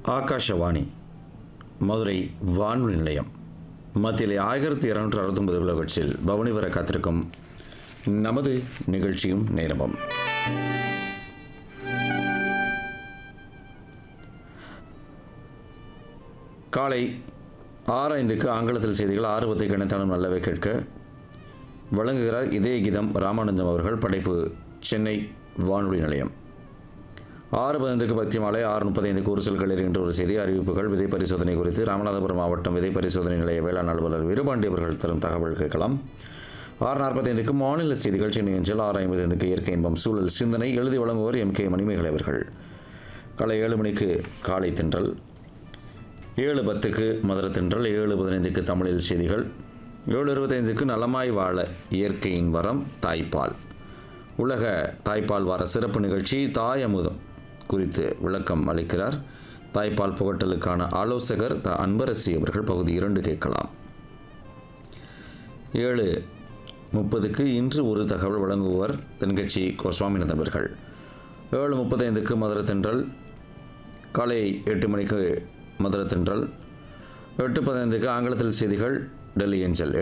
ஆகாஷவாணி மதுரை வானொலி நிலையம் மத்தியிலே ஆயிரத்தி இருநூற்று அறுபத்தொன்பது கிலோகட்ஸில் பவனி வர காத்திருக்கும் நமது நிகழ்ச்சியும் நேரமும் காலை ஆறு ஐந்துக்கு ஆங்கிலத்தில் செய்திகள் ஆறு பத்துக்கு இணைத்தாலும் நல்லவை கேட்க வழங்குகிறார் இதய கீதம் ராமானந்தம் அவர்கள் படைப்பு சென்னை வானொலி நிலையம் ஆறு பதினைந்துக்கு பக்தி மாலை ஆறு முப்பத்தைந்துக்கு ஒரு சொல் களிர் என்ற ஒரு செய்தி அறிவிப்புகள் விதை பரிசோதனை குறித்து ராமநாதபுரம் மாவட்டம் விதை பரிசோதனை நிலைய வேளாண் அலுவலர் வீரபாண்டி அவர்கள் தரும் தகவல் கேட்கலாம் ஆறு நாற்பத்தைந்துக்கு மாநில செய்திகள் சென்னை அஞ்சல் ஆறு ஐம்பத்தைந்துக்கு இயற்கை இன்பம் சூழல் சிந்தனை எழுதி வழங்குவோர் எம் கே மணிமேகலை அவர்கள் காலை ஏழு மணிக்கு காலை தென்றல் ஏழு பத்துக்கு மதுர தென்றல் ஏழு பதினைந்துக்கு தமிழில் செய்திகள் ஏழு இருபத்தைந்துக்கு நலமாய் வாழ இயற்கையின் வரம் தாய்ப்பால் உலக தாய்ப்பால் வார சிறப்பு நிகழ்ச்சி தாய் அமுதம் குறித்து விளக்கம் அளிக்கிறார் தாய்ப்பால் புகட்டலுக்கான ஆலோசகர் த அன்பரசி அவர்கள் பகுதி இரண்டு கேட்கலாம் ஏழு முப்பதுக்கு இன்று ஒரு தகவல் வழங்குவர் தென்கட்சி கோஸ்வாமிநாதன் அவர்கள் ஏழு முப்பத்தைந்துக்கு மதுரை தென்றல் காலை எட்டு மணிக்கு மதுரை தென்றல் எட்டு பதினைந்துக்கு ஆங்கிலத்தில் செய்திகள் டெல்லி ஏஞ்சல்